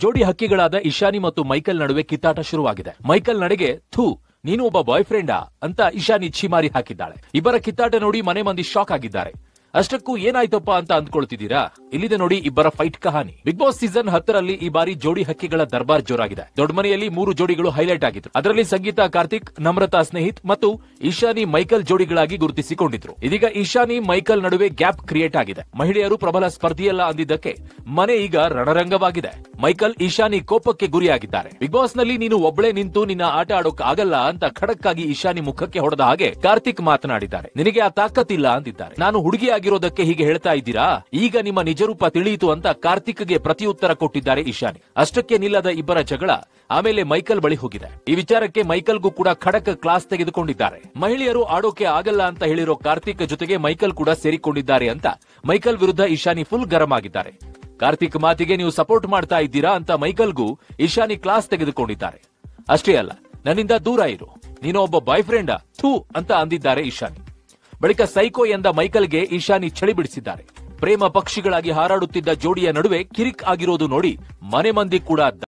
ಜೋಡಿ ಹಕ್ಕಿಗಳಾದ ಇಶಾನಿ ಮತ್ತು ಮೈಕಲ್ ನಡುವೆ ಕಿತ್ತಾಟ ಶುರುವಾಗಿದೆ ಮೈಕಲ್ ನಡೆಗೆ ಥೂ ನೀನು ಒಬ್ಬ ಬಾಯ್ ಫ್ರೆಂಡಾ ಅಂತ ಇಶಾನಿ ಛೀಮಾರಿ ಹಾಕಿದ್ದಾಳೆ ಇಬ್ಬರ ಕಿತ್ತಾಟ ನೋಡಿ ಮನೆ ಮಂದಿ ಶಾಕ್ ಆಗಿದ್ದಾರೆ ಅಷ್ಟಕ್ಕೂ ಏನಾಯ್ತಪ್ಪ ಅಂತ ಅಂದ್ಕೊಳ್ತಿದ್ದೀರಾ ಇಲ್ಲಿದೆ ನೋಡಿ ಇಬ್ಬರ ಫೈಟ್ ಕಹಾನಿ ಬಿಗ್ ಬಾಸ್ ಸೀಸನ್ ಹತ್ತರಲ್ಲಿ ಈ ಬಾರಿ ಜೋಡಿ ಹಕ್ಕಿಗಳ ದರ್ಬಾರ್ ಜೋರಾಗಿದೆ ದೊಡ್ಡ ಮನೆಯಲ್ಲಿ ಮೂರು ಜೋಡಿಗಳು ಹೈಲೈಟ್ ಆಗಿದ್ರು ಅದರಲ್ಲಿ ಸಂಗೀತ ಕಾರ್ತಿಕ್ ನಮ್ರತಾ ಸ್ನೇಹಿತ್ ಮತ್ತು ಈಶಾನಿ ಮೈಕಲ್ ಜೋಡಿಗಳಾಗಿ ಗುರುತಿಸಿಕೊಂಡಿದ್ರು ಇದೀಗ ಈಶಾನಿ ಮೈಕಲ್ ನಡುವೆ ಗ್ಯಾಪ್ ಕ್ರಿಯೇಟ್ ಆಗಿದೆ ಮಹಿಳೆಯರು ಪ್ರಬಲ ಸ್ಪರ್ಧಿಯಲ್ಲ ಅಂದಿದ್ದಕ್ಕೆ ಮನೆ ಈಗ ರಣರಂಗವಾಗಿದೆ ಮೈಕಲ್ ಈಶಾನಿ ಕೋಪಕ್ಕೆ ಗುರಿಯಾಗಿದ್ದಾರೆ ಬಿಗ್ ಬಾಸ್ ನಲ್ಲಿ ನೀನು ಒಬ್ಬಳೇ ನಿಂತು ನಿನ್ನ ಆಟ ಆಡೋಕ್ ಆಗಲ್ಲ ಅಂತ ಖಡಕ್ ಆಗಿ ಈಶಾನಿ ಮುಖಕ್ಕೆ ಹೊಡೆದ ಹಾಗೆ ಕಾರ್ತಿಕ್ ಮಾತನಾಡಿದ್ದಾರೆ ನಿನಗೆ ಆ ತಾಕತ್ತಿಲ್ಲ ಅಂದಿದ್ದಾರೆ ನಾನು ಹುಡುಗಿಯಾಗಿರೋದಕ್ಕೆ ಹೀಗೆ ಹೇಳ್ತಾ ಇದ್ದೀರಾ ಈಗ ನಿಮ್ಮ ನಿಜರೂಪ ತಿಳಿಯಿತು ಅಂತ ಕಾರ್ತಿಕ್ಗೆ ಪ್ರತಿಯುತ್ತರ ಕೊಟ್ಟಿದ್ದಾರೆ ಈಶಾನಿ ಅಷ್ಟಕ್ಕೆ ನಿಲ್ಲದ ಇಬ್ಬರ ಜಗಳ ಆಮೇಲೆ ಮೈಕಲ್ ಬಳಿ ಹೋಗಿದೆ ಈ ವಿಚಾರಕ್ಕೆ ಮೈಕಲ್ಗೂ ಕೂಡ ಖಡಕ್ ಕ್ಲಾಸ್ ತೆಗೆದುಕೊಂಡಿದ್ದಾರೆ ಮಹಿಳೆಯರು ಆಡೋಕೆ ಆಗಲ್ಲ ಅಂತ ಹೇಳಿರೋ ಕಾರ್ತಿಕ್ ಜೊತೆಗೆ ಮೈಕಲ್ ಕೂಡ ಸೇರಿಕೊಂಡಿದ್ದಾರೆ ಅಂತ ಮೈಕಲ್ ವಿರುದ್ಧ ಈಶಾನಿ ಫುಲ್ ಗರಂ ಆಗಿದ್ದಾರೆ ಕಾರ್ತಿಕ್ ಮಾತಿಗೆ ನೀವು ಸಪೋರ್ಟ್ ಮಾಡ್ತಾ ಇದ್ದೀರಾ ಅಂತ ಮೈಕಲ್ಗೂ ಈಶಾನಿ ಕ್ಲಾಸ್ ತೆಗೆದುಕೊಂಡಿದ್ದಾರೆ ಅಷ್ಟೇ ಅಲ್ಲ ನನ್ನಿಂದ ದೂರ ಇರು ನೀನು ಒಬ್ಬ ಬಾಯ್ ಫ್ರೆಂಡಾ ಥೂ ಅಂತ ಅಂದಿದ್ದಾರೆ ಈಶಾನಿ ಬಳಿಕ ಸೈಕೋ ಎಂದ ಮೈಕಲ್ಗೆ ಈಶಾನಿ ಚಳಿ ಬಿಡಿಸಿದ್ದಾರೆ ಪ್ರೇಮ ಪಕ್ಷಿಗಳಾಗಿ ಹಾರಾಡುತ್ತಿದ್ದ ಜೋಡಿಯ ನಡುವೆ ಕಿರಿಕ್ ಆಗಿರೋದು ನೋಡಿ ಮನೆ ಮಂದಿ ಕೂಡ